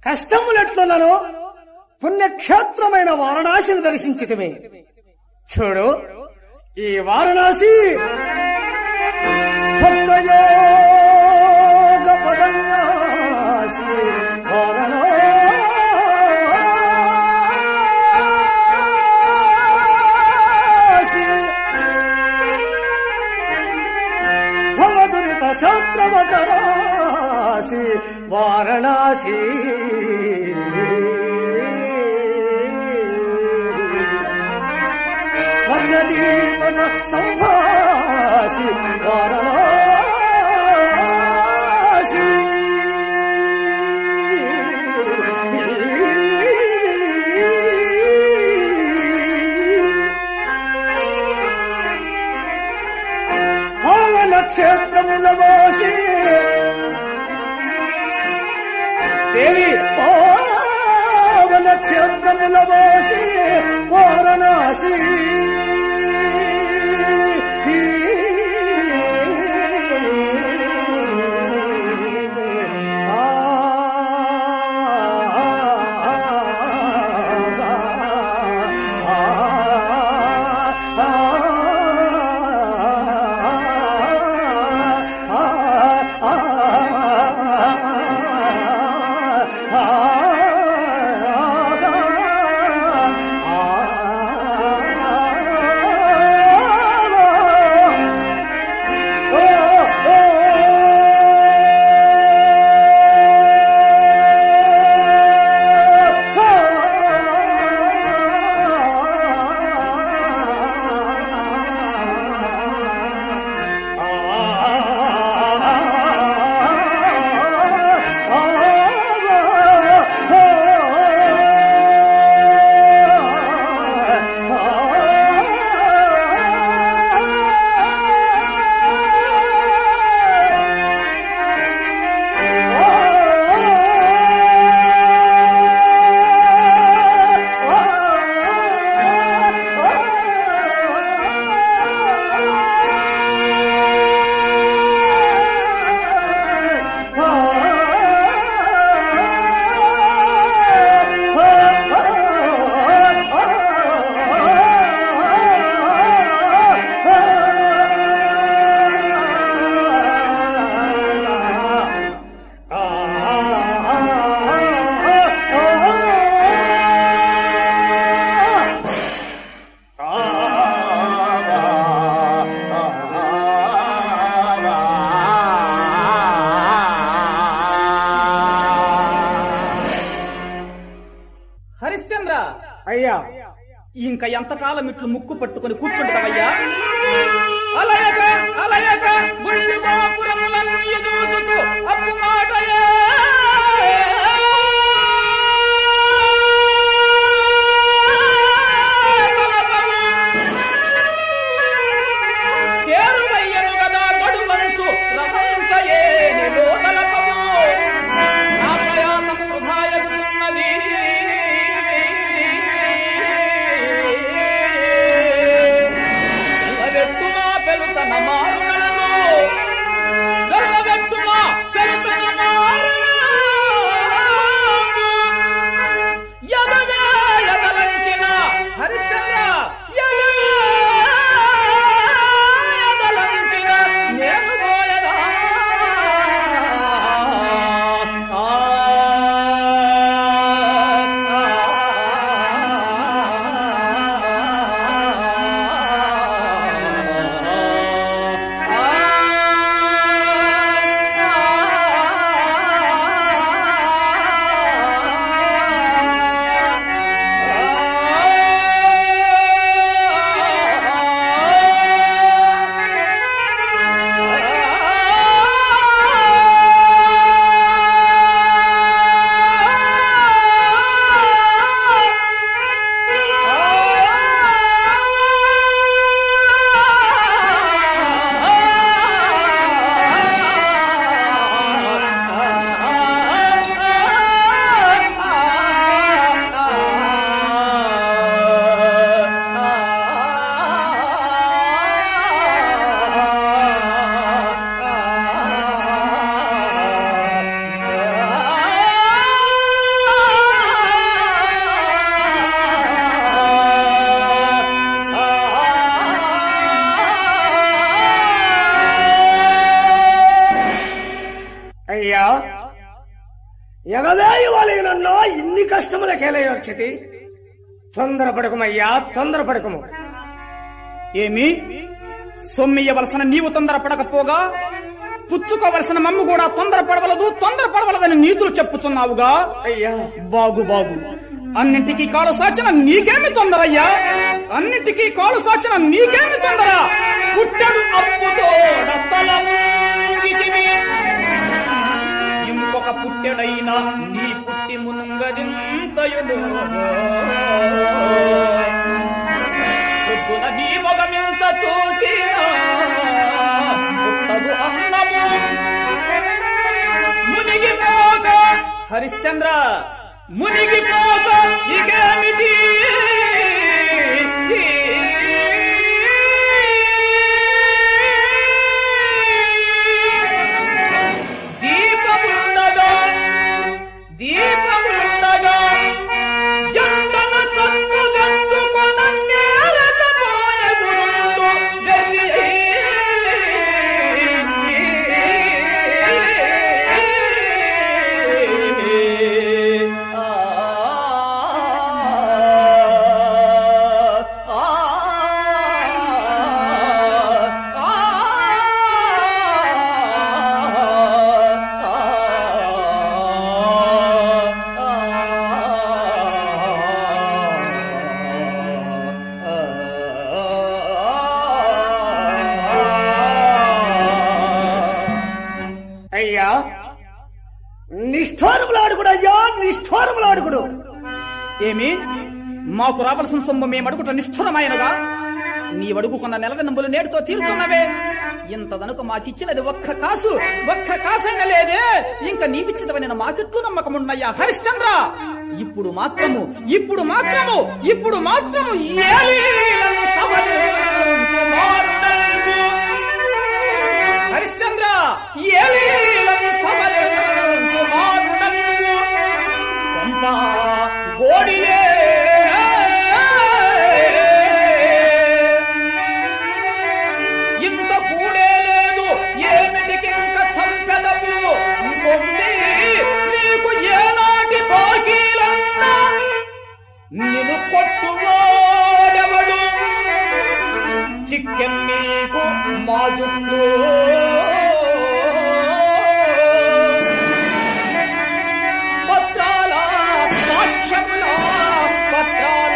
కష్టములెట్లున్నను పుణ్యక్షేత్రమైన వారణాసిని దర్శించితివి చూడు ఈ వారణాసి భక్తయోగ పదన్యాసి వారణాసి భవదురిత శాస్త్రవకరాసి వారణాసి స్వర్ణదీపన సంభాసి వారణాసి పావన క్షేత్రముల వాసి దేవి పావన క్షేత్రముల వాసి వారణాసి హరిశ్చంద్ర అయ్యా ఇంకా ఎంతకాలం ఇట్లు ముక్కు పట్టుకొని కూర్చుంటావయ్యా అలయక అలయక గుళ్ళు గోపురములను ఎదుగుచుచు అప్పు మాటయే చేరువయ్యను గదా గడువంచు రథంతయే నిలోదలపము నా ప్రయాసం వృధాయగుతున్నది ఎల్లవెట్టుమా పెలుతన మారుగలను అయ్యా ఎగవేయి వాళ్ళనన్నా ఇన్ని కష్టములకేలే వచ్చింది తొందరపడకమయ్యా తొందరపడకము ఏమి సొమ్మియ్యవలసిన నీవు తొందరపడకపోగా పుచ్చుకోవలసిన మమ్ము కూడా తొందరపడవలదు తొందరపడవలదని నీతులు చెప్పుచున్నావుగా అయ్యా బాగు బాగు అన్నింటికీ కాలు సాచిన నీకేమి తొందరయ్యా అన్నింటికీ కాలు సాచిన నీకేమి తొందర పుట్టడు అప్పుతో ఇంకొక పుట్టెడైనా నీ పుట్టి మునుంగదింతయుడు పొద్దున నీ మొగమింత చూచినా పుట్టదు అన్నము మునిగిపోక హరిశ్చంద్ర మునిగిపోక ఇకేమిటి దీపముండగా దీపముండగా జంటన చంపు గంటుకొన నేలకపోయే గురుండు గర్రి అయ్యా నిష్ఠారములాడుకుడు అయ్యా నిష్ఠారములాడుకుడు ఏమి మాకు రావలసిన సొమ్ము మేము అడుగుట నిష్ఠురమైనగా నీ అడుగుకున్న నెల నంబులు నేడుతో తీరుచున్నవే ఇంతదనుక మాకిచ్చినది ఒక్క కాసు ఒక్క కాసైనా లేదే ఇంకా నీవిచ్చినవని మాకెట్లు నమ్మకమున్నయ్యా హరిశ్చంద్ర ఇప్పుడు మాత్రము ఇప్పుడు మాత్రము ఇప్పుడు మాత్రము ఏలీలను సవరించు మారుడంగు. హరిశ్చంద్ర ఏలీలను సవరించు మారుడంగు. కొంప గోడిలే ఇంత కూడే లేదు ఏమిటికి ఇంక చంపెదవు మొండి నీకు ఏనాటి బాకీలన్నా నిన్ను కొట్టువాడెవడు చిక్కెం నీకు మా జుట్టు పత్రాల సాక్ష్యముల పత్రాల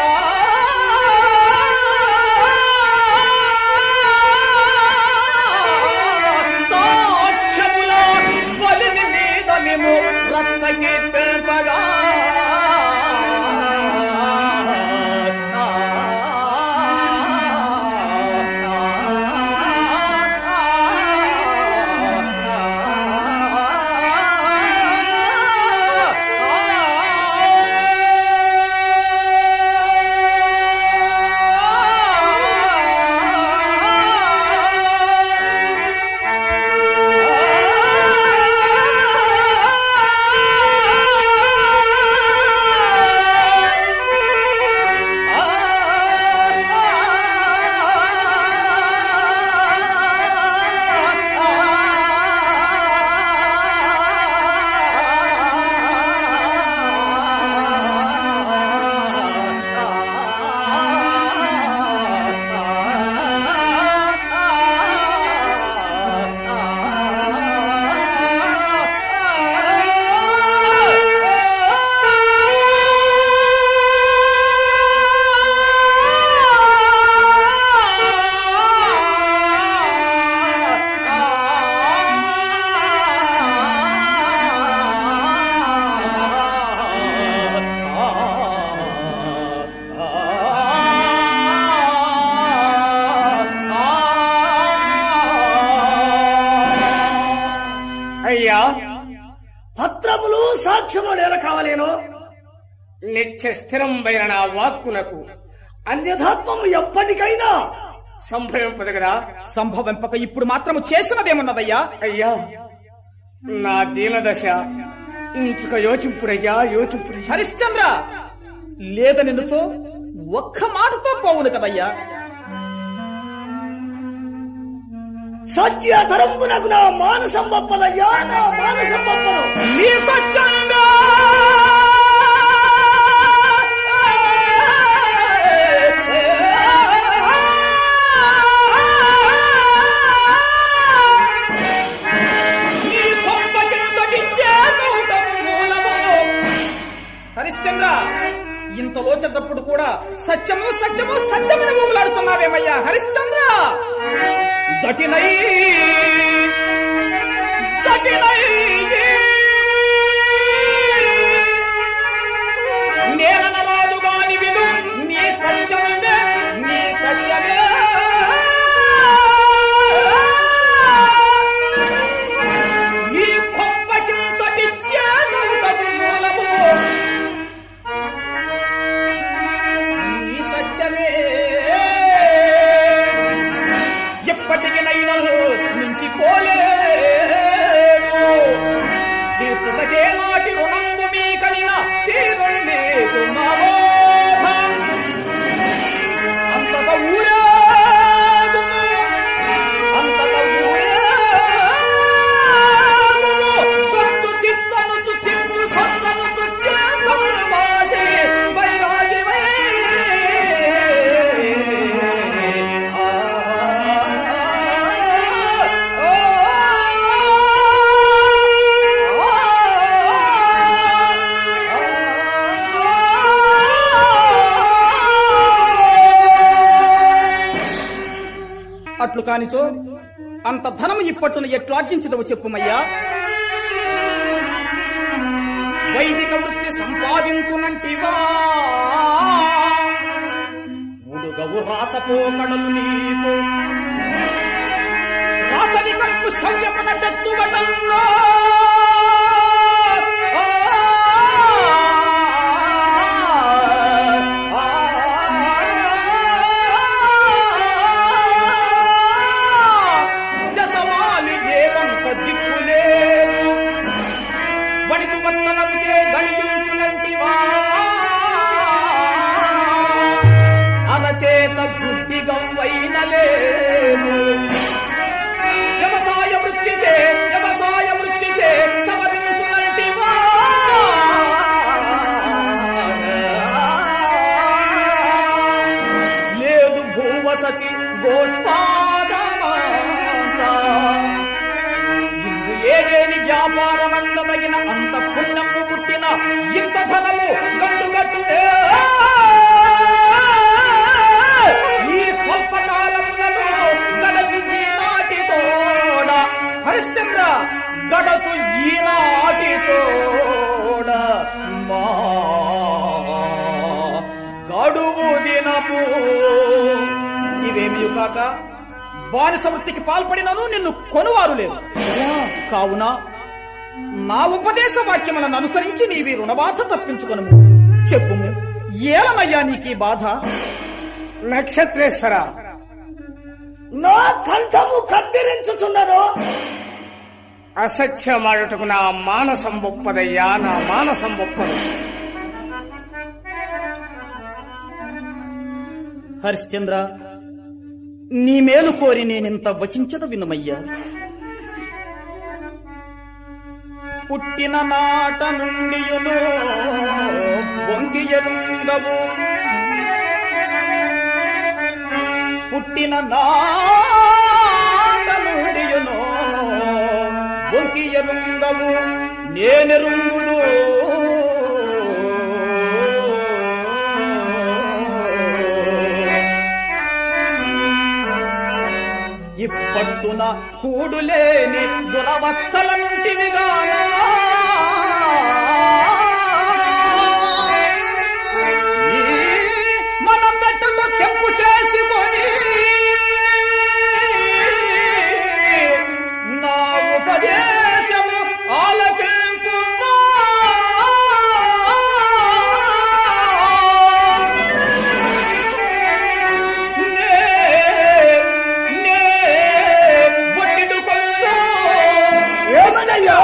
సాక్ష్యముల బలిని మీద మేము రచ్చకి పెంపగా అయ్యా పత్రములు సాక్ష్యములు ఎలా కావాలేనో నిత్య స్థిరంబైన నా వాక్కునకు అన్యథాత్మము ఎప్పటికైనా సంభవింపదు కదా సంభవింపక ఇప్పుడు మాత్రము చేసినదేమున్నదయ్యా అయ్యా నా దీనదశ ఇంచుక యోచింపుడయ్యా యోచింపుడయ్యా హరిశ్చంద్ర లేదని నిన్నుతో ఒక్క మాటతో పోవును కదయ్యా సత్యధరంబునకు నా మానసం వప్పదయ్యా నా మానసం మానసం పంపను నీ సత్యంగా నీ పంప కిందకి చేకూటము మూలము. హరిశ్చంద్ర ఇంతలో చెద్దప్పుడు కూడా సత్యము సత్యము సత్యమని ఊగులాడుతున్నావేమయ్యా హరిశ్చంద్ర జటినై జటినై నేననరాదు గాని విను నీ సత్యమే నీ సత్యమే నీ కొంప కిందటి చేకూటము మూలము నీ సత్యమే ఎప్పటికి నైనలు మించి పోలేదు తీర్చుటకే నాటి రుణంబు మీ కలిన తీరం లేదు మా బోధం. అంతట ఊరేగుము, అంతట ఊరేగుము. సత్తు చిత్తనుచు చిత్తు సత్తనుచు చేతను వాసి వైరాగివై. ఆ, ఆ, అట్లు కానిచో అంత ధనము ఇప్పట్టును ఎట్లు ఆర్జించదవు చెప్పుమయ్యా వైదిక వృత్తి సంపాదించునంటివా ఉడుగవు రాచపోకడలు నీకు రాచని కంపు శౌర్యమున దత్తువటంలో దశమాలి దేవంత దిక్కులేదు వణికు వర్తనము చే గణియుంటునంటివా అరచేత బుద్ధి గవ్వైన లేదు వ్యవసాయ వృత్తి చే వ్యవసాయ వృత్తి చే సమరించునంటివా లేదు భూవసతి గోష్పాదమాత ఇందు ఏదేని వ్యాపారమందదగిన అంత పుణ్యము పుట్టిన ఇంత ధనము గట్టుగట్టునే ఈ స్వల్పకాలములలో గడచు ఈనాటి తోడ హరిశ్చంద్ర గడచు ఈనాటి తోడ మా గడువు దినము ఇవేమి కాక బానిస వృత్తికి పాల్పడినను నిన్ను కొనువారు లేదు కావున నా ఉపదేశ వాక్యములను అనుసరించి నీవి రుణబాధ తప్పించుకొను చెప్పుము ఏలనయ్యా నీకీ బాధ నక్షత్రేశ్వర నా కంఠము కత్తిరించుచున్నను అసత్యమాడుటకు నా మానసం ఒప్పదయ్యా నా మానసం ఒప్పదు హరిశ్చంద్ర నీ మేలు కోరి నేనింత వచించద వినుమయ్యా పుట్టిన నాట నుండియును బొంకి ఎరుంగవు పుట్టిన నాట నుండియును బొంకి ఎరుంగవు నేనెరుంగును ఇప్పట్టున కూడులేని దురవస్థల నుంటివిగానా ఈ మనం పెట్టలో తెంపు చేసుకొని నా ఉపదేశము ఆలకింపు ఏమనయ్యా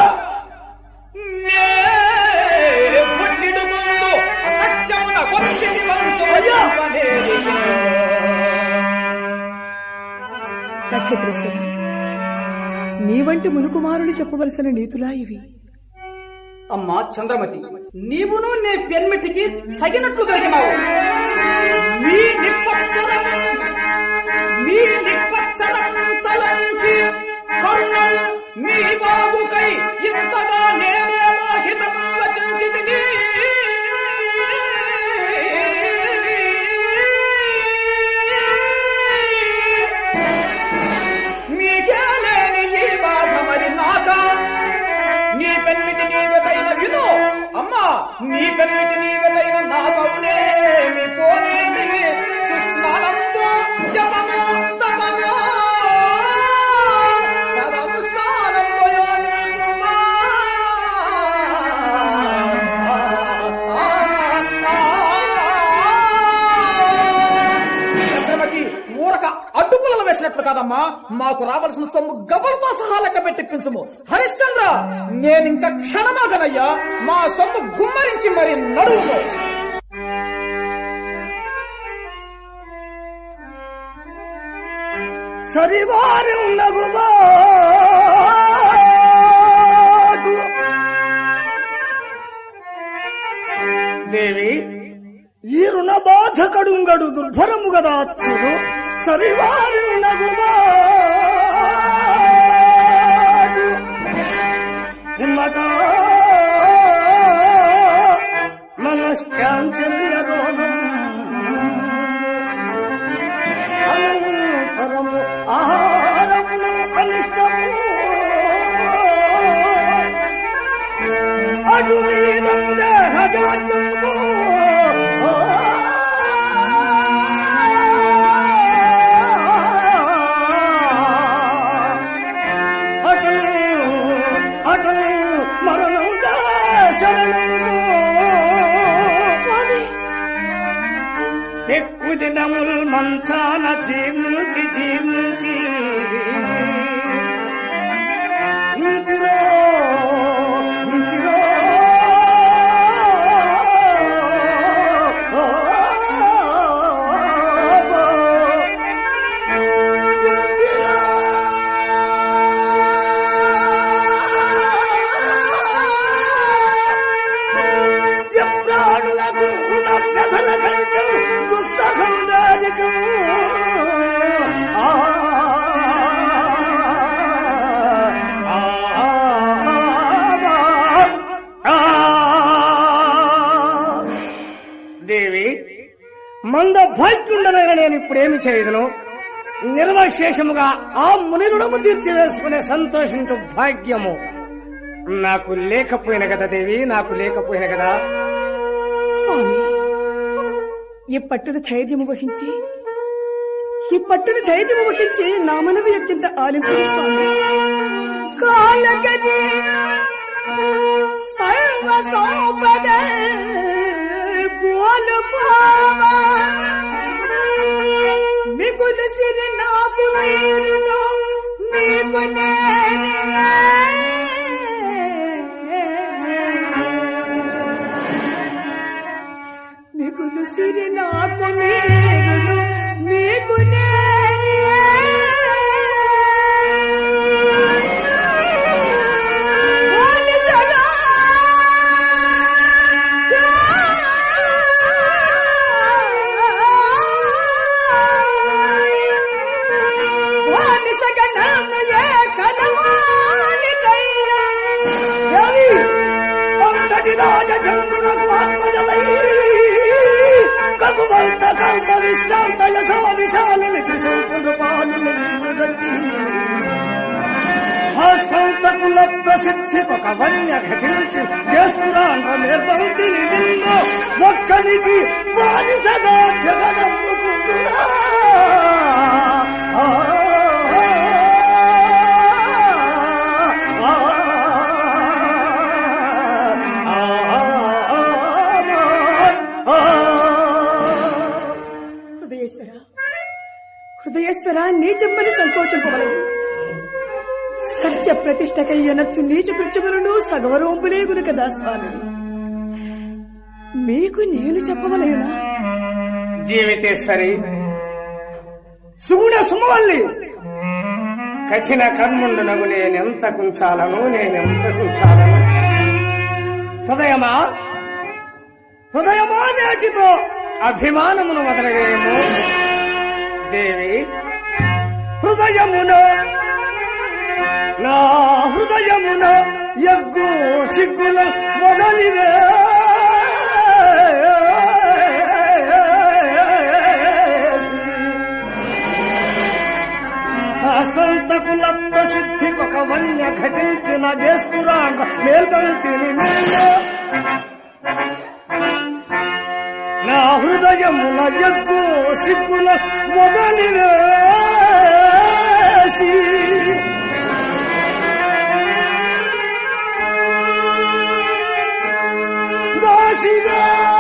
నక్షత్రేశ్వర నీ వంటి మునుకుమారులు చెప్పవలసిన నీతులా ఇవి అమ్మా చంద్రమతి నీవును నీ పెన్మిటికి తగినట్లు దొరికినావు మీ నిప్పచ్చడం మీ నిప్పచ్చడం తలంచి కరుణం మీ బాబుకై ఇంతగా నేనే మోహితం రచించితిని. మీకే లేని ఈ బాధ మరి నాకా నీ పెన్మిటి నీవెదైన విను అమ్మా నీ పెన్మిటి నీవెదైన నా కౌనే మీ పోనేమి సుస్మరంతో జపము తపము సర్వనుష్ఠానంతో యోజింపుమా. చంద్రమతి ఊరక అడ్డుపులలో వేసినట్లు కాదమ్మా మాకు రావాల్సిన సొమ్ము గబలతో సహా లెక్క పెట్టిప్పించము హరిశ్చంద్ర నేనింక క్షణమాగనయ్యా మా సొమ్ము గుమ్మరించి మరి నడువు సరివారి నగుబాటు దేవి ఈ రుణ బాధ కడుంగడు దుర్భరము గదా చూడు సరివారి నగుబాటు హిమ్మట మనశ్చాంచల్య రోగం అనంతరము ఆహారమును అనిష్టము అటు మీద దేహజాత్యము అటు అటు మరణం శరణము స్వామి ఎక్కువ దినములు మంచాన జీర్ణించి జీర్ణించి ఇంటిలో ఇంటిలో ఎప్రాణులకు కథల కంటే దుస్సహం రాజకం దేవి మంద భాగ్యుండనైన నేను ఇప్పుడేమి చేయదును నిర్వశేషముగా ఆ ముని రుణము తీర్చివేసుకునే సంతోషించు భాగ్యము నాకు లేకపోయిన కదా దేవి నాకు లేకపోయిన కదా స్వామి ఈ పట్టును ధైర్యము వహించి ఈ పట్టును ధైర్యము వహించి నా మనవి యొక్కింత ఆలింపు స్వామి కాలగది సర్వ సంపద కోల్పోవా మిగులు సిరి నాకు మీరును మీకు నేను మిగులు సిరి నాకు మీరును మీకు రవి అంతటి రాజచంద్రునకు ఆత్మజమై కగుబంత కంత విశ్రాంత యశో విశాలుని త్రిశూపుడు పాలుని నిన్నుదచ్చి ఆ స్వంత కుల ప్రసిద్ధి ఒక వన్య ఘటించి చేస్తున్నాంగ నిర్బంతిని నిన్ను ఒక్కనికి బానిసగా జగదమ్ముకుంటున్నా ఆ, ఆ, ఆ, ఆ, ఆ, హృదయేశ్వర హృదయేశ్వర నీచమ్మని సంకోచింపవలదు సత్య ప్రతిష్టకై ఎనర్చు నీచ కృత్యములను సగవరోంపులేగును కదా స్వామి మీకు నేను చెప్పవలయునా జీవితేశ్వరి సుగుణ సుమవల్లి కఠిన కర్ముండునగు నేనెంత కుంచాలను నేనెంత కుంచాలను హృదయమా హృదయమా నేటితో అభిమానమును వదలవేము దేవి హృదయమున నా హృదయమున ఎగ్గు సిగ్గుల వదలివే అసంతకుల ప్రసిద్ధికొక వన్య ఘటించిన చేస్తురాంగ మేల్కొల్తిని నేను నా హృదయమున ఎగ్గు సిగ్గుల మొదలివేసి దాసిగా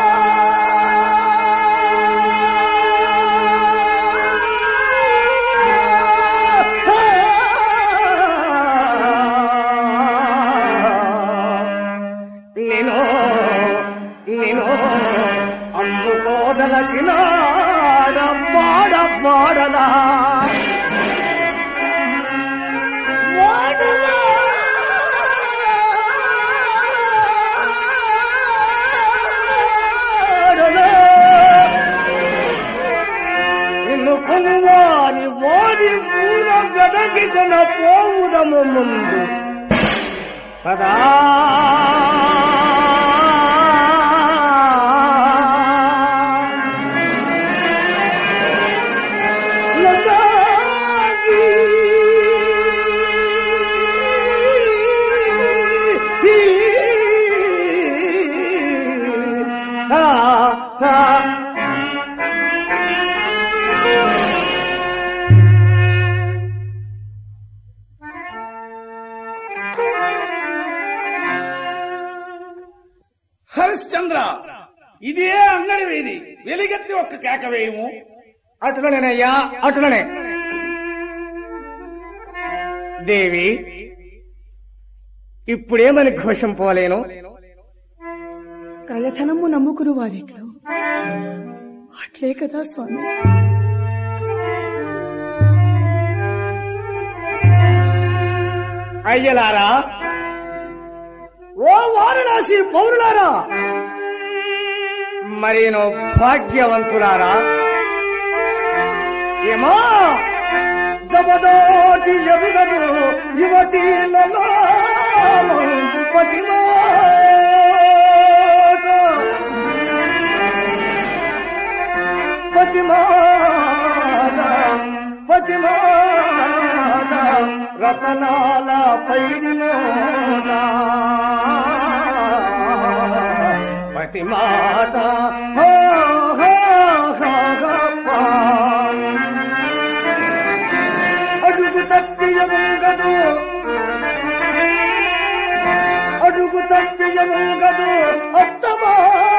నేను నేను అమ్ముకోదలచిన వాడ వాడలా వాడలా వాడలా. నిన్ను కొనువారి వారి ఊర వెదకి కొన పోవుదము ముందు పదా లగాగి ఆ ఆ హరిశ్చంద్ర ఇదే అంగడి వీధి వెలిగెత్తి ఒక్క కేక వేయము అటులనేనయ్యా అటులనే దేవి ఇప్పుడేమని ఘోషం పోలేను కళ్ళధనము నమ్ముకుని వారిట్లో అట్లే కదా స్వామి అయ్యలారా ఓ వారణాసి పౌరులారా మరేనో భాగ్యవంతులారా ఏమా జబదోటి ఎరుగదు యువతీలలో పతిమా పతిమాత పతిమాత రతనాల పైడిలోన పతిమాత హో హో హో హో పా. అడుగు తప్పియముగదు అడుగు తప్పియముగదు అత్తమా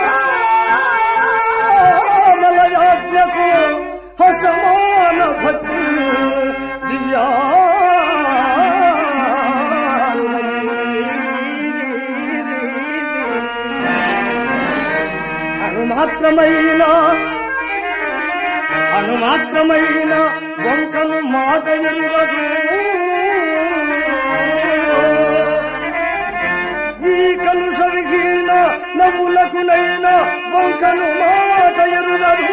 మలయాజ్ఞకు హసమాన భక్తి దియా అను మాత్రమైన అను మాత్రమైన వంకను మాట ఎరుగదు ఈ కలుష విహీన నవ్వులకునైన వంకను మాట ఎరుగదు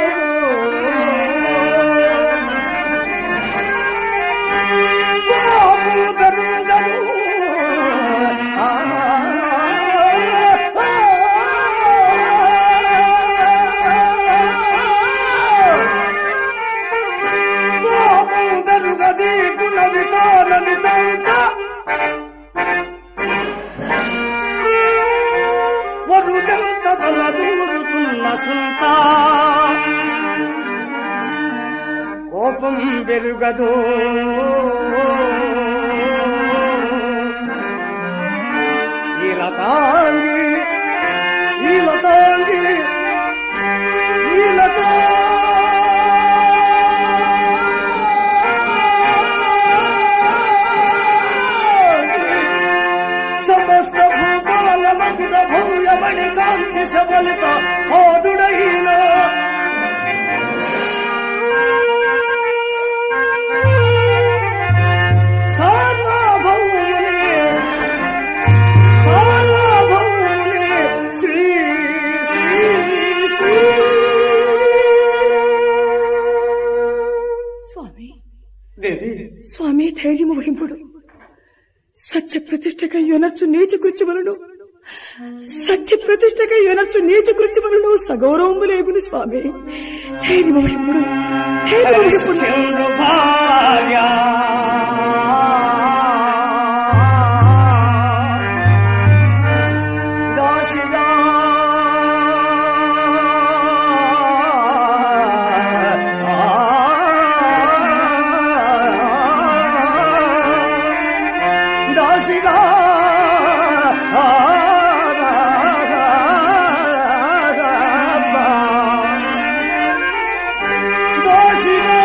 బాబు గరుగదు. ఆ, కోపం పెరుగది గుణ విధాన విధంత వరుగంత తల దూరుతున్న సుంత కోపం పెరుగదు ఈలతాంగి ఈలతాంగి ఈలతాంగి సమస్త భూపాల మకుట భూయమణి కాంతి సబలిత ఆదుడైన ధైర్యము వహింపుడు సత్య ప్రతిష్టకై యొనర్చు నీచ కృత్యములను సత్య ప్రతిష్టకై యొనర్చు నీచ కృత్యములను సగౌరవము లేగుని స్వామి ధైర్యము వహింపుడు ధైర్యము వహింపుడు చంద్రు భార్య దాసిగా దాసిగా దోసిగా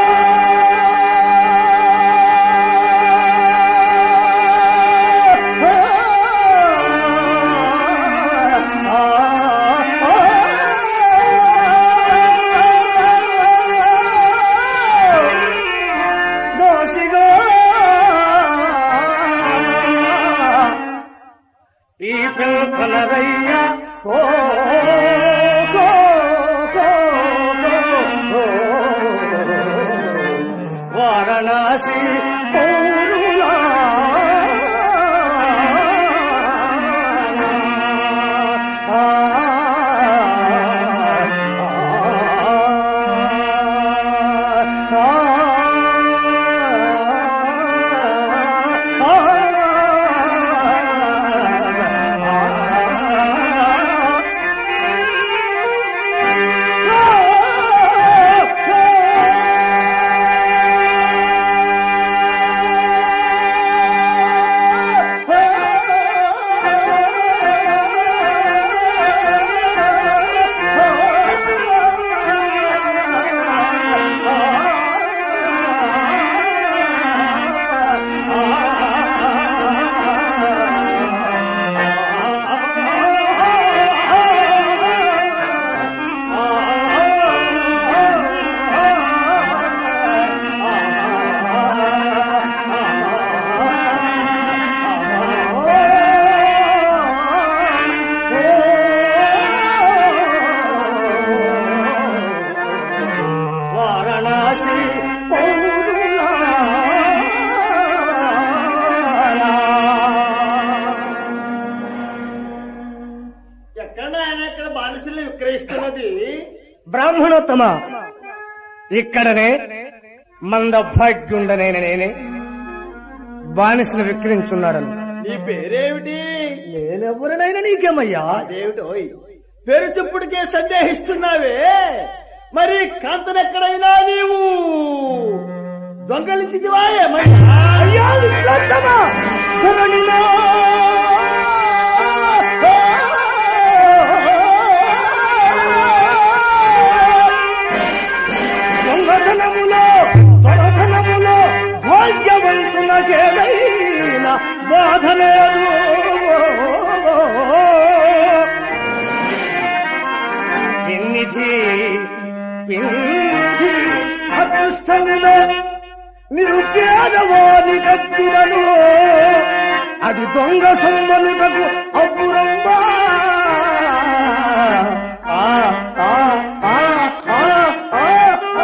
దోసిగా ఈ పిల్పనరయ్య ఓ ఓ, ఓ, ఓ, ఓ. వారణాసి పౌరులా వారణాసి ఎక్కడ ఆయన ఇక్కడ బానిసల్ని విక్రయిస్తున్నది బ్రాహ్మణోత్తమ ఇక్కడనే మంద భాగ్యుండనైన నేనే బానిసను విక్రయించున్నాడను నీ పేరేమిటి నేనెవరినైనా నీకేమయ్యా అదేమిటోయ్ పేరు చెప్పుడికే సందేహిస్తున్నావే మరి కాంతనెక్కడైనా నీవు దొంగలించిదివా ఏమయ్యా అయ్యా విప్లత్తమ ధరణిలో దొంగతనములో పరధనములో భాగ్యవంతునకేదైనా బాధ లేదు పిన్నిధి పిన్నిధి అదృష్టములో నిరుపేదవాని కత్తులను అది దొంగ సొమ్మనుటకు అబ్బురమ్మా ఆ, ఆ, ఆ, ఆ, ఆ, ఆ.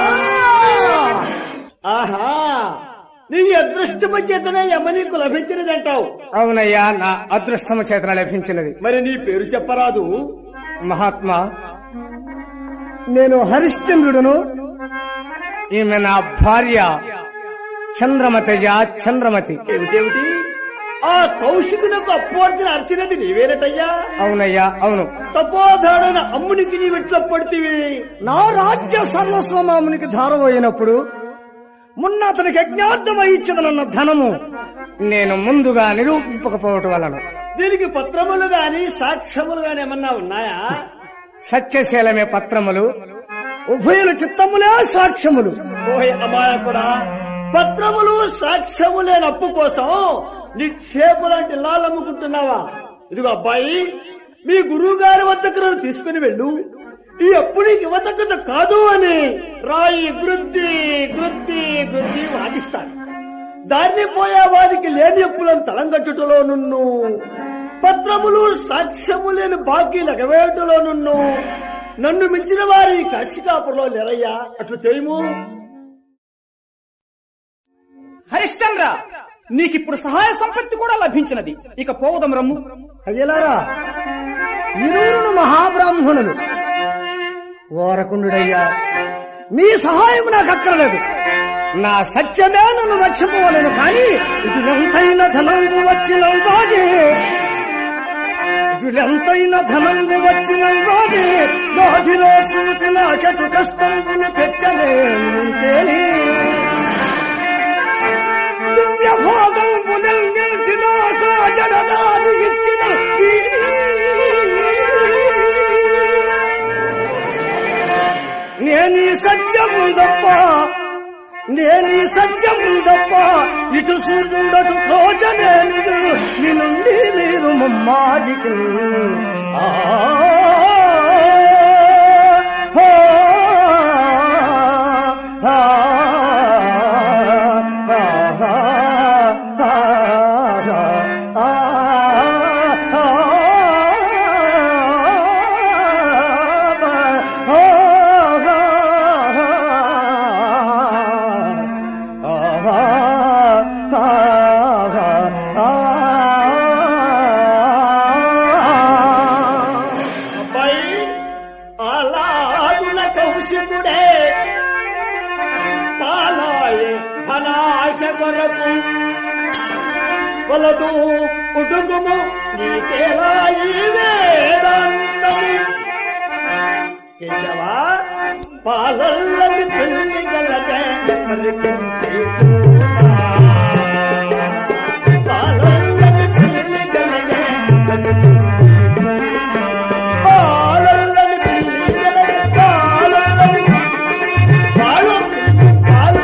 ఆహా నీ అదృష్టము చేతనే యమ నీకు లభించినదంటావు అవునయ్యా నా అదృష్టము చేతన లభించినది మరి నీ పేరు చెప్పరాదు మహాత్మా నేను హరిశ్చంద్రుడును ఈమె నా భార్య చంద్రమతయ్య చంద్రమతి ఏమిటేమిటి ఆ కౌశికునకు అప్పవర్తిన అర్చినది నీవేనటయ్యా అవునయ్యా అవును తపోధాడన అమ్మునికి నీవెట్ల పడితివి నా రాజ్య సర్వస్వమామునికి ధారపోయినప్పుడు మున్న అతనికి యజ్ఞార్థమై ఇచ్చదనన్న ధనము నేను ముందుగా నిరూపింపకపోవటం వలన దీనికి పత్రములు గాని సాక్ష్యములు గాని ఏమన్నా ఉన్నాయా సత్యశీలమే పత్రములు ఉభయుల చిత్తములే సాక్ష్యములు ఓహే అమాయకుడా పత్రములు సాక్ష్యము లేని అప్పు కోసం నిక్షేపలాంటి లాలమ్ముకుంటున్నావా ఇదిగో అబ్బాయి మీ గురువు గారి వద్దకు నన్ను తీసుకుని వెళ్ళు ఈ అప్పు నీకు ఇవ్వదగ్గత కాదు అని రాయి గృద్ది గృద్ది గృద్ది వాదిస్తాను దాన్ని పోయే వారికి లేని అప్పులను తలంగట్టుటలో నున్ను పత్రములు సాక్ష్యము లేని బాకీలు ఎగవేయటలో నున్ను నన్ను మించిన వారి కసికాపురలో లేరయ్యా అట్లు చేయము హరిశ్చంద్ర నీకిప్పుడు సహాయ సంపత్తి కూడా లభించినది ఇక పోవుదం రమ్ము అయ్యలారా ఇరువురును మహాబ్రాహ్మణులు ఓరకుండుడయ్యా మీ సహాయం నాకు అక్కర్లేదు నా సత్యమే నన్ను రక్షిపోవలేను కానీ ఇటులెంతైన ధనంబు వచ్చిన వాడి ఇటులెంతైన ధనంబు వచ్చిన వాడి గాదిలో సూతి నాకెటు కష్టంబులు తెచ్చలేనుంటేనే దివ్య భోగంబు నిల్చినాక జడదారి ఇచ్చిన ఈ నేను ఈ సత్యము తప్ప నేను ఈ సత్యము తప్ప ఇటు సూర్యుండటు రోజనేనిదు నీ నుండి మీరు మమ్మాజికి ఆ ఆ, ఆ, ఆ, ఆ, అబ్బాయి అలాగున కౌశికుడే పాలాయే ధనాశ కొరకు వలదు ఉడుగుము నీకేరాయి వేదాంతము కేశవ పాలల్లది పెళ్లి గలదే పలికింది చూడా. పాలల్లది పెళ్లి గలదే పలికింది పాలల్లది పెళ్లి గలదే, పాలల్లది పాలు పాలు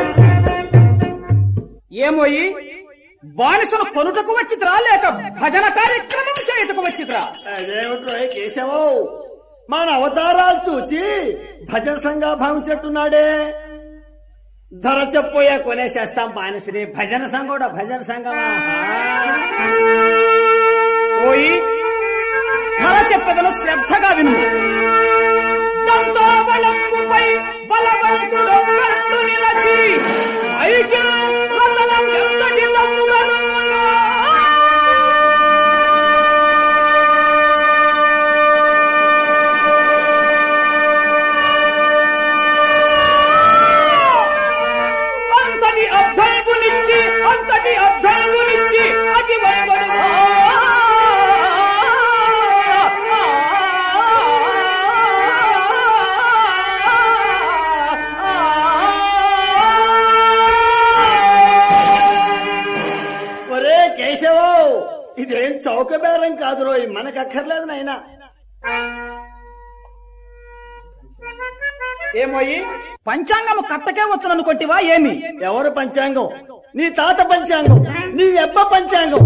ఏమోయి బానిసను కొనుటకు వచ్చిద్రా లేక భజన కార్యక్రమం చేయుటకు వచ్చిద్రా అదేమిట్రో ఏ కేశవు మన అవతారాలు చూచి భజన సంఘ భావించట్టున్నాడే ధర చెప్పోయే కొనేసేస్తాం బానిసని భజన సంఘోడ భజన సంఘమా పోయి కథ చెప్పదను శ్రద్ధగా విను దంతోబలంబుపై బలవంతుడు కంటు నిలచి ఐక్యం రతనం ఎంతటి దమ్ముగనున్నా. అంతటి అబ్ధైబునిచ్చి అంతటి అబ్ధైబునిచ్చి అతి వంగడుగా ఒరే కేశవు ఇదేం చౌక బేరం కాదు రోయ్ మనకు అక్కర్లేదు నాయనా ఏమోయి పంచాంగము కట్టకే వచ్చుననుకొంటివా ఏమి ఎవరు పంచాంగం నీ తాత పంచాంగం నీ అబ్బ పంచాంగం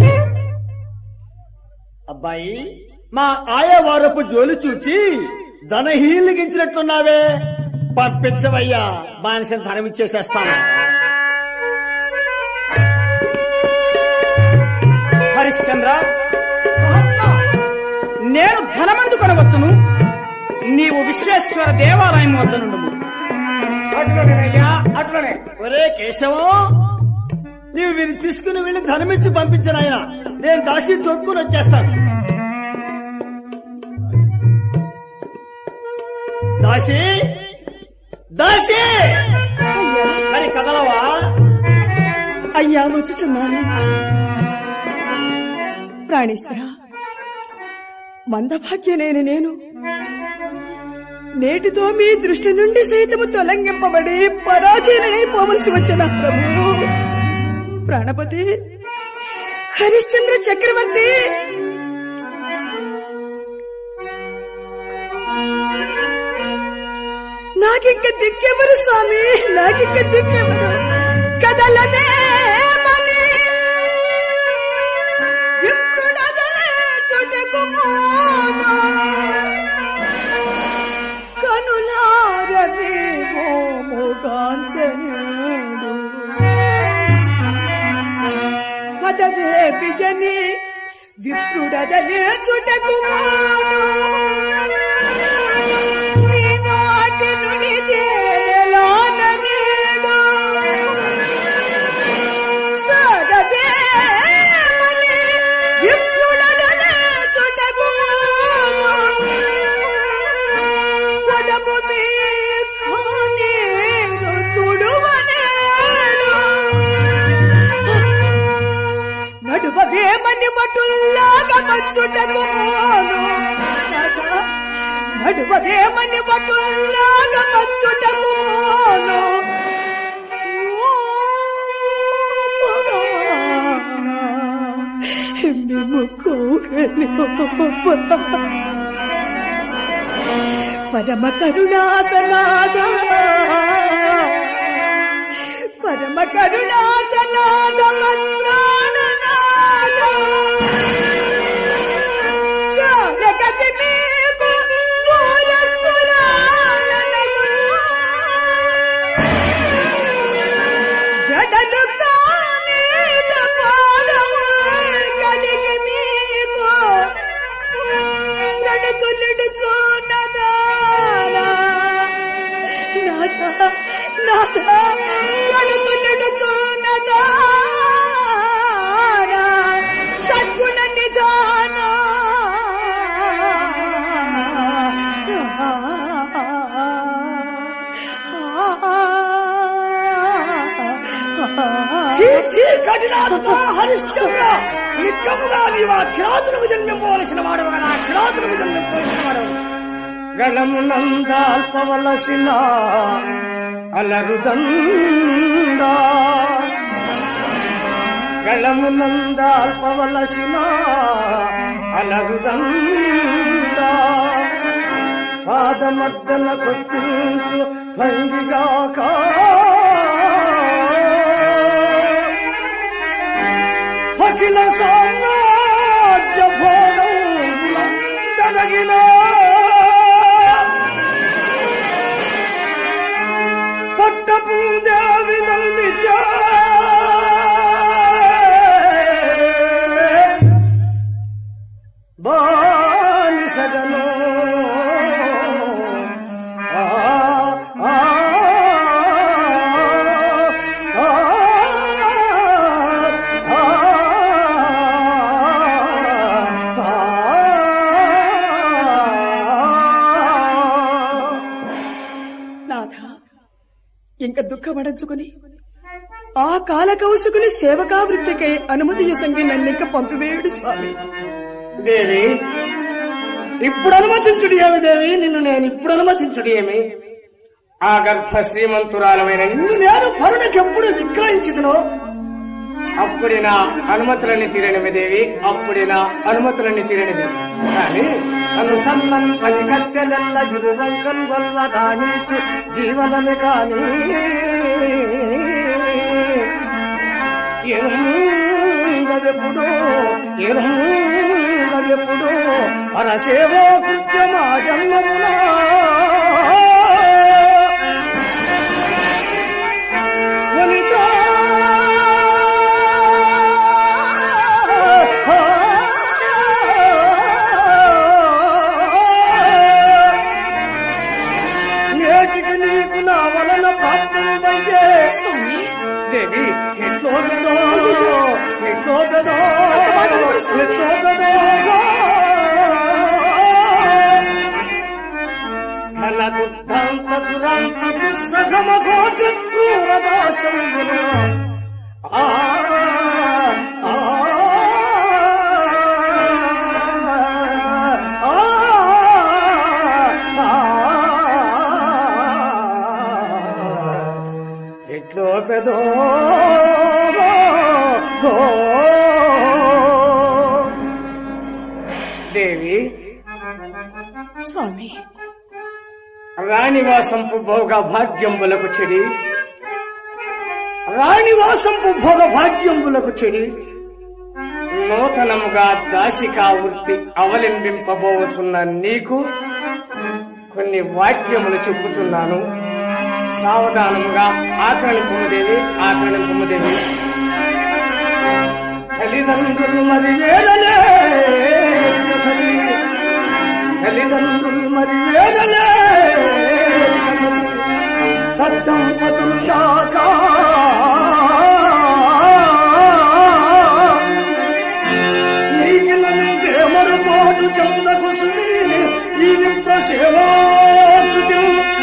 అబ్బాయి మా ఆయవారపు జోలి చూచి ధనహీలిగించినట్టున్నావే పంపించవయ్యా బానిసని ధనం ఇచ్చేసేస్తాను హరిశ్చంద్ర నేను ధనమందు కొనవచ్చును నీవు విశ్వేశ్వర దేవాలయం వద్ద నుండు అట్లనేనయ్యా అట్లనే ఒరే కేశవం నీవు వీరిని తీసుకుని వెళ్ళి ధనమిచ్చి పంపించిన ఆయన నేను దాసి తొక్కుని వచ్చేస్తాను దాసి దాసి మరి కదలవా అయ్యా వచ్చుచున్నాను ప్రాణేశ్వర మందభాగ్యనేని నేను నేటితో మీ దృష్టి నుండి సైతము తొలగింపబడి పరాధీనైపోవలసి వచ్చిన ప్రభు ప్రాణపతి హరిశ్చంద్ర చక్రవర్తి నాకింక దిక్కెవరు స్వామి నాకింక దిక్కెవరు కదలనే మని విప్రుడదనే చుటకు మోను. కనులారవే మోముగాంచనేడు. పదవే విజని విప్రుడదనే చుటకు మోను. నీ నాటి నుడి తేనెలాన నీడు. సదవే నడువదేమని బటుల్లాగా వచ్చుటకు పోను. ఓ మగా, మేము కోగలేమా. పరమ కరుణాసనాథ పరమ కరుణాసనాథ మత్రాణనాథ జగతి మీకు దూరస్తురాలనగుచు. జడలు కానీట పాదము కడిగి మీకు నడుకులుడుచు నదానా. నాథ, నాథ, నడుకులుడుచు నదానా. సద్గుణ నిధానా. చీ చీ కఠినాత్మ హరిశ్చంద్ర నిక్కముగా నీవు ఆ కిరాతులకు జన్మింపవలసిన వాడవు కదా కిరాతులకు జన్మింపవలసిన వాడవు గళమునందాల్పవలసిన అలరుదండా గళమునందాల్పవలసిన అలరుదండా పాదమర్దన కొట్టించు భంగిగాక అఖిల సామ్రాజ్య భోగములందరగిన పట్టపు దేవి నల్మిత్య బానిసగను ఆ ఆ ఆ నాథ ఇంక దుఃఖమడంచుకుని ఆ కాల కౌసుకుని సేవకా వృత్తికై అనుమతి సంగి నన్నింక పంపివేయుడు స్వామి దేవి ఇప్పుడు అనుమతించుడు ఏమి దేవి నిన్ను నేను ఇప్పుడు అనుమతించుడు ఏమి ఆ గర్భ శ్రీమంతురాలమైన నిన్ను నేను పరుణకి ఎప్పుడు విక్రయించదును అప్పుడే నా అనుమతులన్నీ తీరనివి దేవి అప్పుడే నా అనుమతులన్నీ తీరనివి కానీ నన్ను సన్నన్ పని కత్తెలెల్ల గిరువంకన్ వల్ల కానించు జీవనమే కానీ ఎరుంగెప్పుడు ఎరుంగెప్పుడు మన సేవో కృత్యమా జన్మమునా వనిత నేటికి నీకు నా వలన ప్రాప్తమయ్యే దేవి ఎట్లో పెదో ఎట్లో పెదో ఎట్లో పెదో ఘన దుఃఖాంత దురాంత దుస్సహమ గోత్ర క్రూరదాసంబున ఆ ఆ ఎట్లో పెదో దేవి స్వామి రాణివాసంపు భోగ భాగ్యంబులకు చెడి రాణివాసంపు భోగ భాగ్యంబులకు చెడి నూతనముగా దాసికా వృత్తి అవలంబింపబోతున్న నీకు కొన్ని వాక్యములు చెప్పుచున్నాను సావధానముగా ఆకరణింపముదేవి ఆకరణింపముదేవి తల్లిదండ్రులు మరి వేదలే కసలి. తల్లిదండ్రులు మరి వేదలే కసలి. తద్దంపతుల్లాక నీకిలను ప్రేమరుపాటు చందకు సుని ఈ విప్ర సేవాకృతి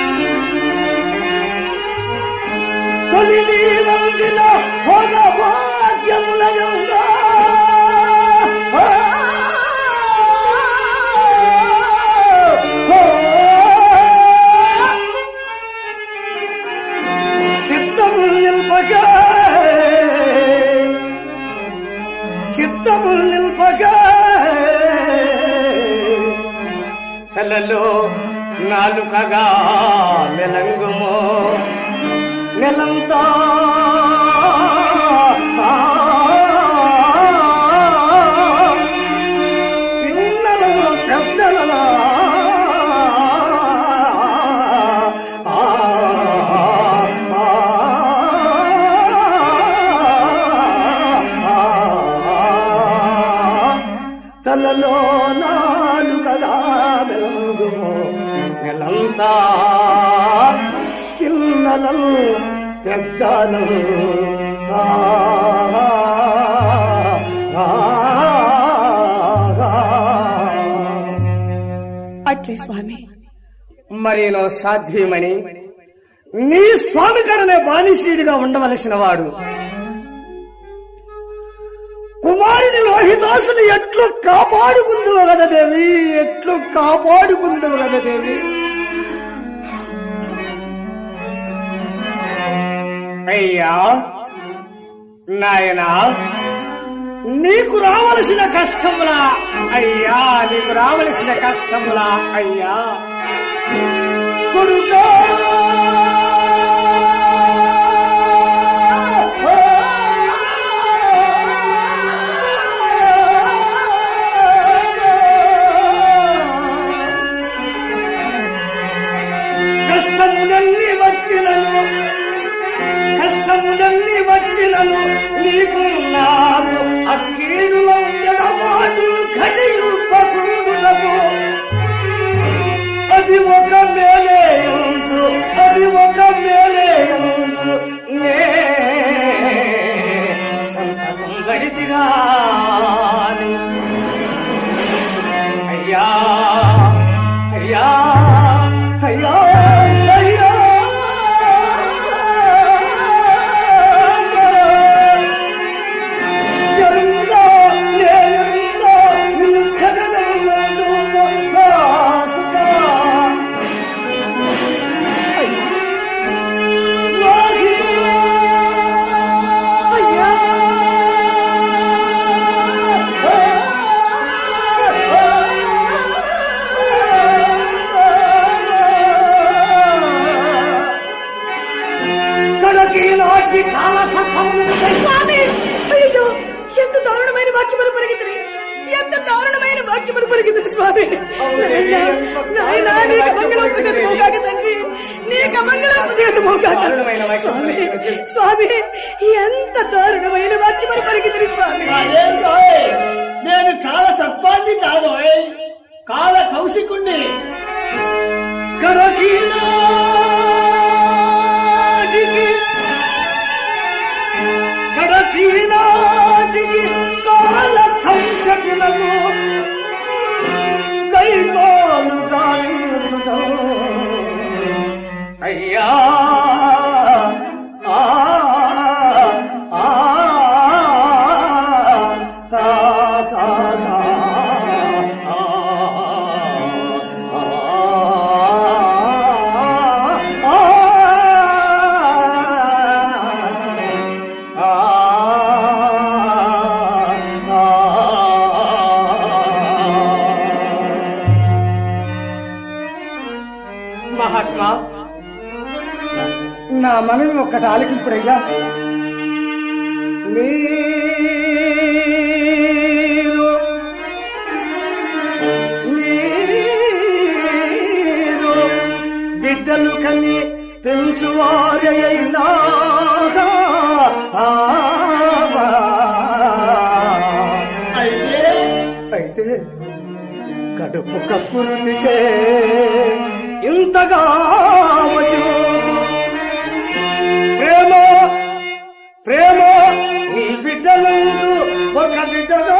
తొలి నీ వందిన భోగ భాగ్యముల యందా. ఆ, ఆ, తలలో నాలుకగా మెలంగుమో నెలంతా పిల్లలను పెద్దలనా తలలో నాలుగగా వెలుగుము నెలంతా పిల్లలను పెద్దలను ఆ, ఆ, ఆ. అట్లే స్వామి మరేనో సాధ్యమని నీ స్వామి కడనే బానిసీడిగా ఉండవలసిన వాడు కుమారుని లోహిదాసుని ఎట్లు కాపాడుకుందువు కదా దేవి ఎట్లు కాపాడుకుందువు కదా దేవి అయ్యా నాయనా నీకు రావలసిన కష్టములా అయ్యా నీకు రావలసిన కష్టములా అయ్యా కొడుకా కష్టములన్నీ వచ్చినను కష్టములన్నీ వచ్చినను నీకు నాకు అక్కీడులో ఎడబాటు కడియు పశువులకు అది ఒక మేలే ఉంచు అది ఒక మేలే ఉంచు నే సంత సుందరిదిగా అయ్యా అయ్యా అయ్యా అయ్యా ఎరుందో నేరుందో నిన్ను జగనందు కాసుగా అయ్యా కడకి నాటి కాల సర్పములను స్వామి అయ్యో ఎంత దారుణమైన వాక్యములు పరిగెత్తిరి ఎంత దారుణమైన వాక్యములు పరిగెత్తిరి స్వామి నాయనా, నాయనా నీకు మంగళోపగతి మోగాక తండ్రి నీకు మంగళోపగతి మోగాక దారుణమైన వాక్యం స్వామి పరిగెత్తిరి. స్వామి ఎంత దారుణమైన వాక్యములు పరిగెత్తిరి స్వామి అదేంటోయ్ నేను కాల సర్పాన్ని కాదోయ్ కాల కౌశికుణ్ణి కడకి నాటికి కడకి నాటికి కాల కంసకులను కైకోలు గావించుతో అయ్యా ఆ, ఆ, ఆ, ఆ, ఆ, మహాత్మా నా మనవి ఒక్కటి ఆలకింపుడయ్యా మీరు మీరు బిడ్డలు కని పెంచువారైనా అయితే అయితే కడుపు కప్పురునిచే ఇంతగా వచ్చు ప్రేమ ప్రేమ నీ బిడ్డలందు ఒక బిడ్డగా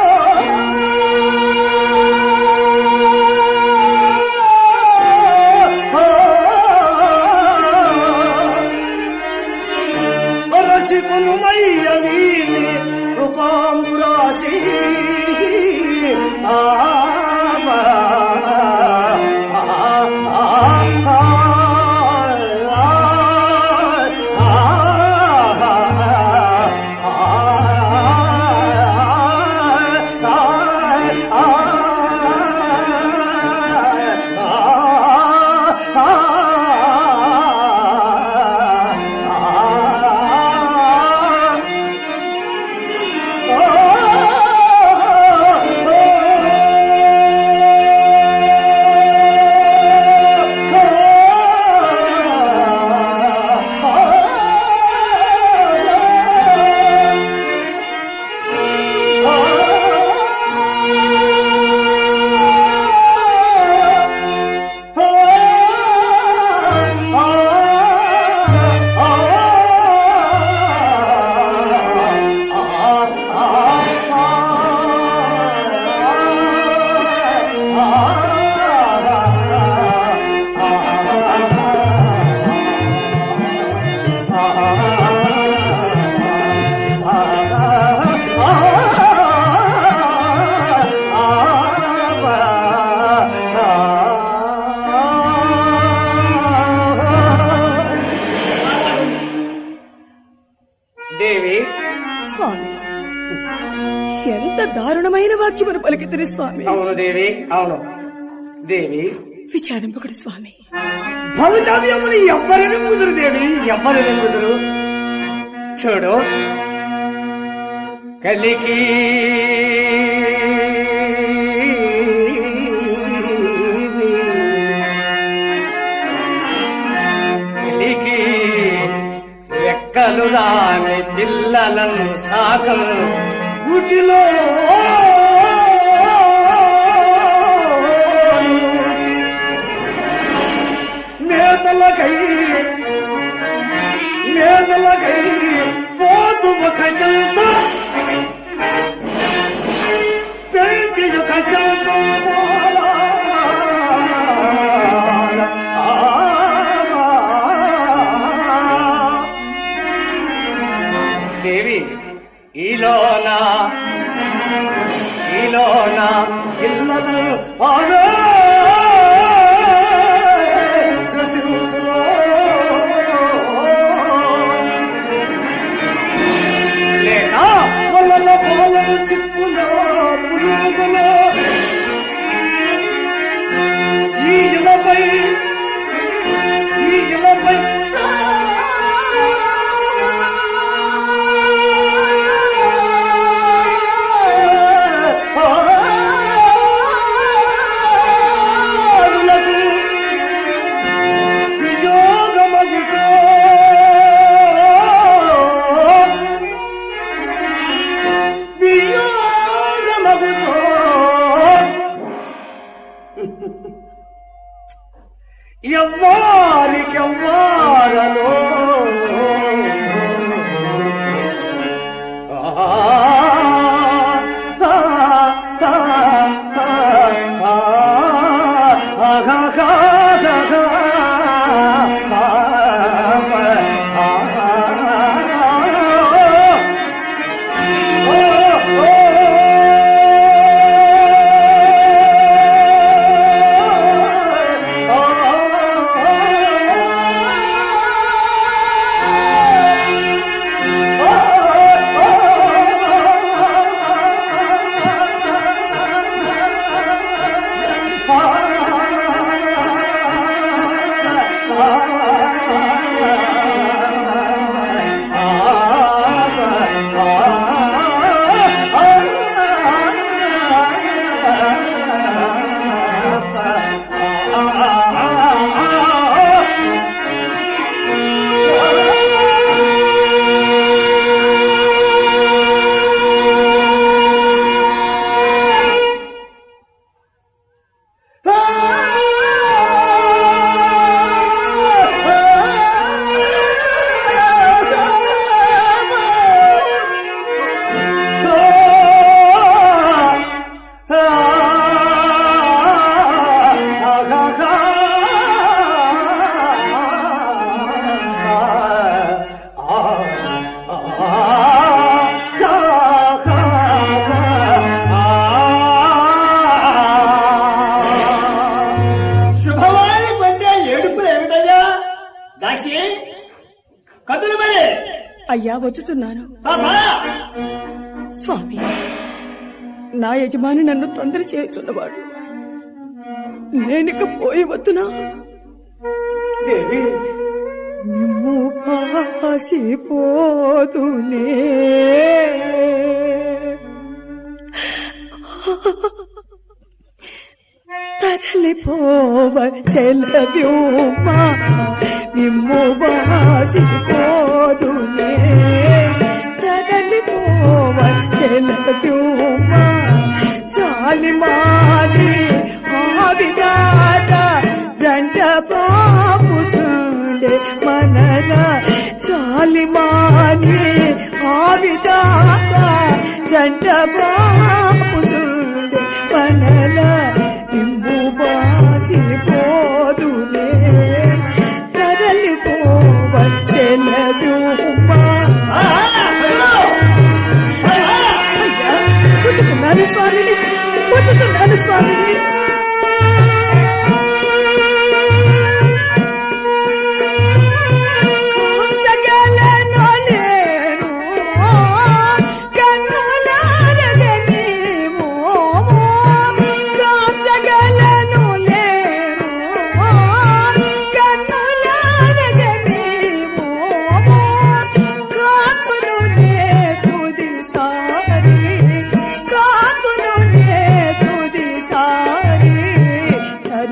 రసికునుమయ్య వీని కృపాంబురాసి ఆ ఆ ఆ ఆ ఆ పలికితిరి స్వామి అవును దేవి అవును దేవి విచారింపకుడు స్వామి భవితవ్యములు ఎవ్వరిని కుదురు దేవి ఎవ్వరిని కుదురు చూడు కలికి కలికి రెక్కలు రాని పిల్లలను సాకము గుటిలో మేతలకై మేతలకై పోతు ఒక చంత పెంచి ఒక చంత దేవి ఈలోన ఈలోన ఇళ్ళను ఆమె గ్రసించులో. లేక వలల పాలను చిక్కులో పురుగులో ఈ ఇలపై ఈ ఇలపై వియోగమగుచో వియోగమగుచో ఎవ్వారికెవ్వారలో శుభవారి కొంటే ఏడుపులు ఏమిటయ్యా దాసి కదులు మరి అయ్యా వచ్చుచున్నాను పాపా స్వామి నా యజమాని నన్ను తొందర చేయుచున్నవాడు నేనిక పోయి వద్దునా దేవి నిమ్ము పాసిపోదునే తరలిపోవ సెలవ్యూమా నిమ్ము బాసిపోదునే తరలిపోవ సెలవ్యూమా చాలి మాలి ఆవిదాట జంట పాపు చూడే మనల చాలి మాలి ఆవిదాట జంట పాపు చూడే మనల ఇంబు బాసి పోదులే తరలిపోవచ్చెలదుమా కూర్చుతున్నాను స్వామి కూర్చుతున్నాను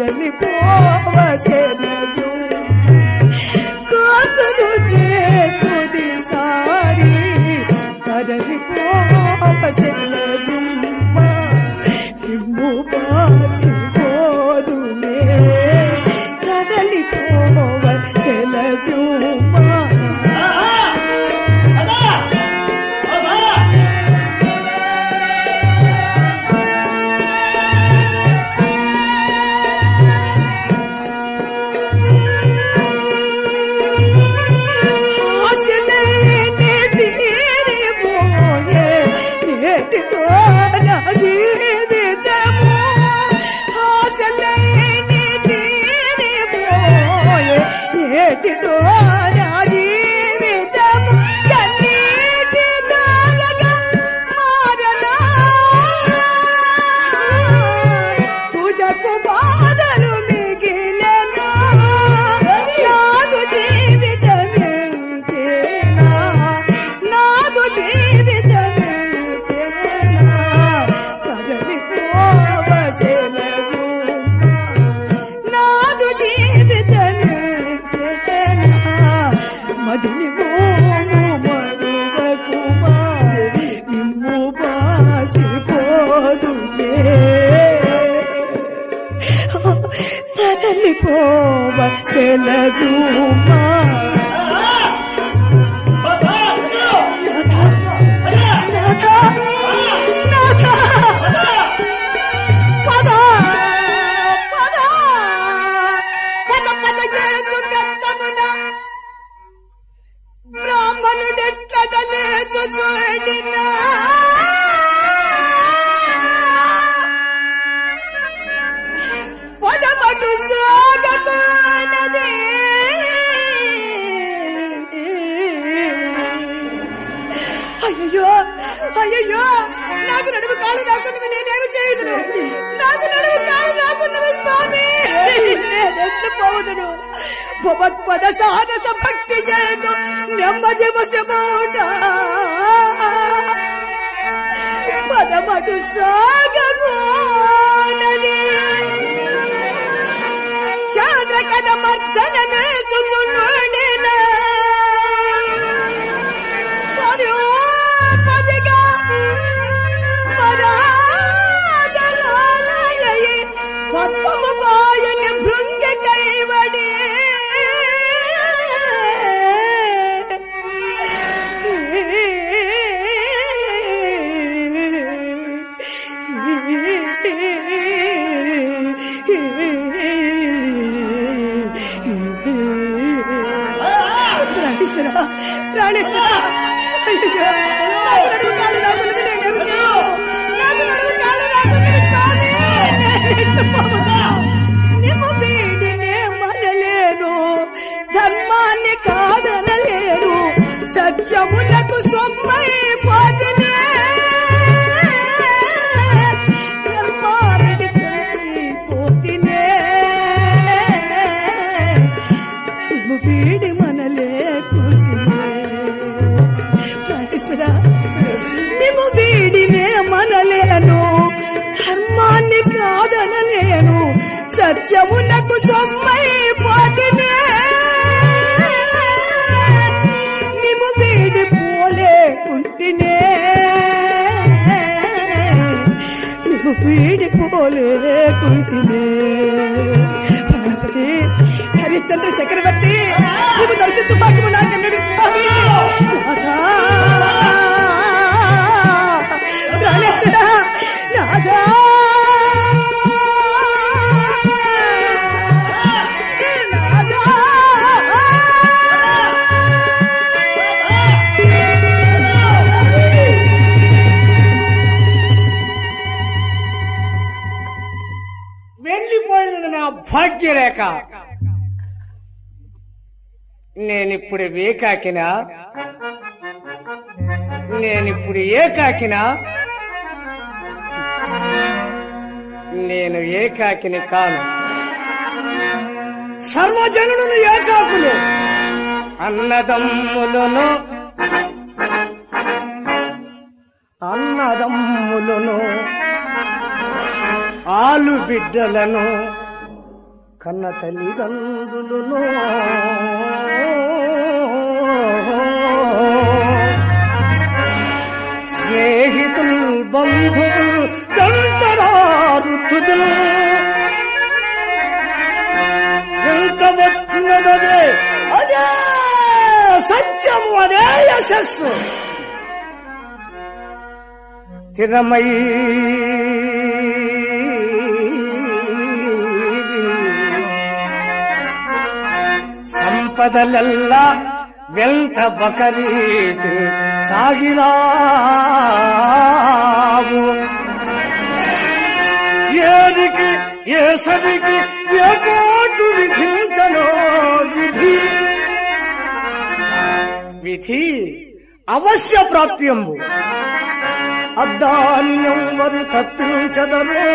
తరలి పోవసెనగు కాతులు తుది సారి తరలి పోవసెనగు ఇమ్ము పాసి పోదునే తరలి పోవసెనగు ఆశలేని తీరిపోయే నేటితో నా జీవితము ఆశలేని తీరిపోయే నేటితో నా జీవితము కన్నీటి దారగా మారనా తుదకు బాధలు మిగిలెనా నాదు జీవితమేంతేనా నాదు జీవితమేంతేనా కదలి పోవసెనగు నాదు జీవితమేంతేనా మదిని మోము మరువకుమా నిమ్ము బాసిపోదునే తరలిపోవ సెలగుమా బ్రాహ్మణుడెట్లగలేదు చూడినా పొదమటు సాగతానదే అయ్యో అయ్యో నాకు నడుము కాళ్ళు నాకున్నది నేనేమి చేయదును నాకు నడుము కాళ్ళు నాకున్నది స్వామి నేనెట్లు పోవదును భగవత్పద సారస భక్తి చేయదు నెమ్మది వసమౌట పదమటు సాగోనది చంద్రకథ మర్దన మేచుకున్నాడిన పదిగా పరాదలాలయై పద్మము బాయని భృంగ కైవడి ప్రాణేశ్వర ప్రాణేశ్వర అయ్యో, నాకు నడుము కాళ్ళు రాకున్నది నేనేమి చేయను నాకు నడుము కాళ్ళు రాకున్నది స్వామి నేనెట్లు పోవునా? నిమ్ము వీడినే మనలేను ధర్మాన్ని కాదనలేరు సత్యమునకు సొమ్మై పోతినే ధర్మానికి పోతినే నిమ్ము వీడి మనలేకుంటే ప్రాణేశ్వర నిమ్ము వీడినే మనలేను ధర్మాన్ని కాదనలేను సత్యమునకు సొమ్మై పోతినే నిమ్ము వీడి పోలేకుంటినే నిమ్ము వీడి పోలేకుంటినే ప్రాణపతి హరిశ్చంద్ర చక్రవర్తి నువ్వు దర్శిస్తు భాగ్యము నాకన్నడు స్వామి నాథా ప్రాణేశ్వర నాథా వెళ్ళిపోయినది నా భాగ్యరేఖ నేనిప్పుడు వేకాకినా నేనిప్పుడు ఏకాకినా నేను ఏకాకిని కాను సర్వజనులను ఏకాకులు అన్నదమ్ములను అన్నదమ్ములను ఆలు బిడ్డలను కన్న తల్లిదండ్రులను స్నేహితులు బంధువులు దంతరారుతులు ఎంత వచ్చినదే అదే సత్యము అదే యశస్సు స్థిరమై సంపదలెల్ల వెంట ఒకరీతి సాగిరావు ఏదికి ఏ సరికి ఏ కోటు విధించనో విధి విధి అవశ్య ప్రాప్యంబు అద్దాని ఎవ్వరు తప్పించదరో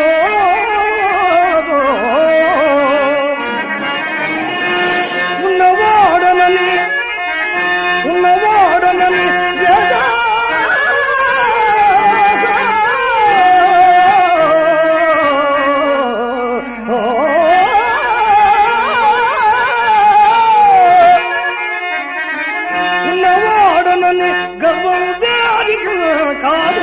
ఉన్నవాడనని ఉన్నవాడనని యదా ఉన్నవాడనని గర్వం వారికి కాదు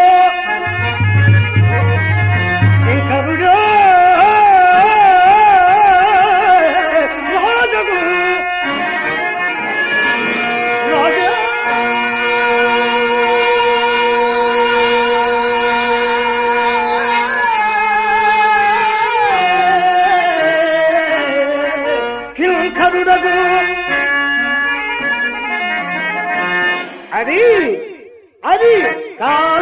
ఇంకరుడే రాజగు రాజా కింకరుడగు అది అది కా